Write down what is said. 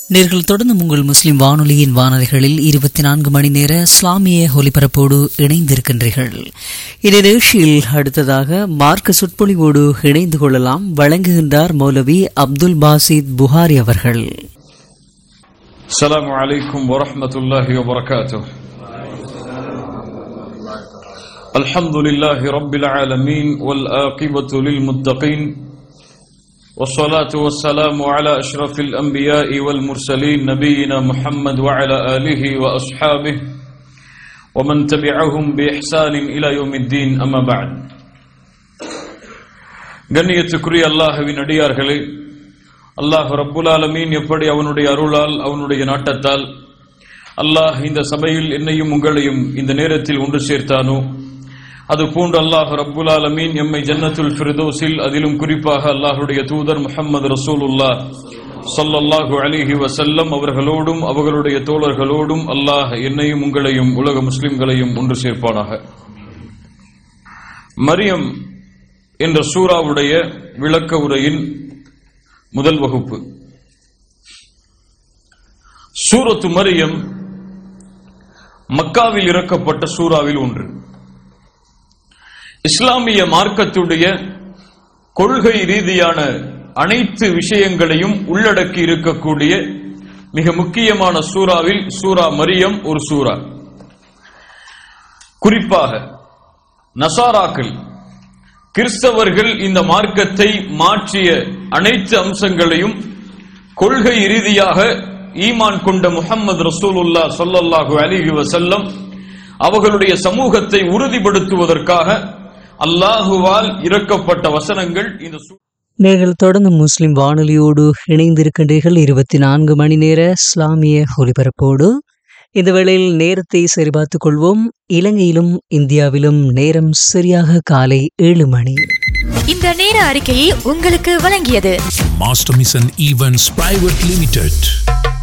நேர்கள் தொடர்ந்து உங்கள் முஸ்லிம் வானொலியின் வானொலிகளில் இருபத்தி நான்கு மணி நேர இஸ்லாமிய ஒலிபரப்போடு இணைந்திருக்கின்றீர்கள் இந்த நிகழ்ச்சியில் அடுத்ததாக மார்க்க சொற்பொழிவோடு இணைந்து கொள்ளலாம் வழங்குகின்றார் மௌலவி அப்துல் பாசித் புகாரி அவர்கள் السلام عليكم ورحمة الله وبركاته الحمد لله رب العالمين والآقبة للمتقين والصلاة والسلام على أشرف الأنبياء والمرسلين نبينا محمد وعلى آله وأصحابه ومن تبعهم بإحسان إلى يوم الدين أما بعد கண்ணியத்துக்குரிய அல்லாஹுவின் அடியார்களே அல்லாஹ் ரப்புல் ஆலமீன் எப்படி அவனுடைய அருளால் அவனுடைய நாட்டத்தால் அல்லாஹ் இந்த சபையில் என்னையும் உங்களையும் இந்த நேரத்தில் ஒன்று சேர்த்தானோ அது போன்று அல்லாஹ் ரப்புல் ஆலமீன் எம்மை ஜன்னத்துல் ஃபிர்தோஸில் அதிலும் குறிப்பாக அல்லாஹுடைய தூதர் முஹம்மது ரசூலுல்லா ஸல்லல்லாஹு அலைஹி வஸல்லம் அவர்களோடும் அவர்களுடைய தோழர்களோடும் அல்லாஹ் என்னையும் உங்களையும் உலக முஸ்லிம்களையும் ஒன்று சேர்ப்பானாக மரியம் என்ற சூராவுடைய விளக்க உரையின் முதல் வகுப்பு சூரத்து மரியம் மக்காவில் இறக்கப்பட்ட சூறாவில் ஒன்று இஸ்லாமிய மார்க்கத்துடைய கொள்கை ரீதியான அனைத்து விஷயங்களையும் உள்ளடக்கி இருக்கக்கூடிய மிக முக்கியமான சூறாவில் சூரா மரியம் ஒரு சூறா குறிப்பாக நசாராக்கள் கிறிஸ்தவர்கள் இந்த மார்க்கத்தை மாற்றிய அனைத்து அம்சங்களையும் கொள்கை ரீதியாக ஈமான் கொண்ட முகமது ரசூலுல்லா சொல்லல்லாஹு அலிஹி வசல்லம் அவர்களுடைய சமூகத்தை உறுதிப்படுத்துவதற்காக அல்லாஹுவால் இறக்கப்பட்ட வசனங்கள் இந்த சூ- நீங்கள் தொடர்ந்து முஸ்லிம் வானொலியோடு இணைந்திருக்கின்றீர்கள் இருபத்தி நான்கு மணி நேர இஸ்லாமிய ஒலிபரப்போடு இந்த வேளையில் நேரத்தை சரிபார்த்துக் கொள்வோம் இலங்கையிலும் இந்தியாவிலும் நேரம் சரியாக காலை ஏழு மணி இந்த நேர அறிக்கையை உங்களுக்கு வழங்கியது Master Mission Events Private Limited.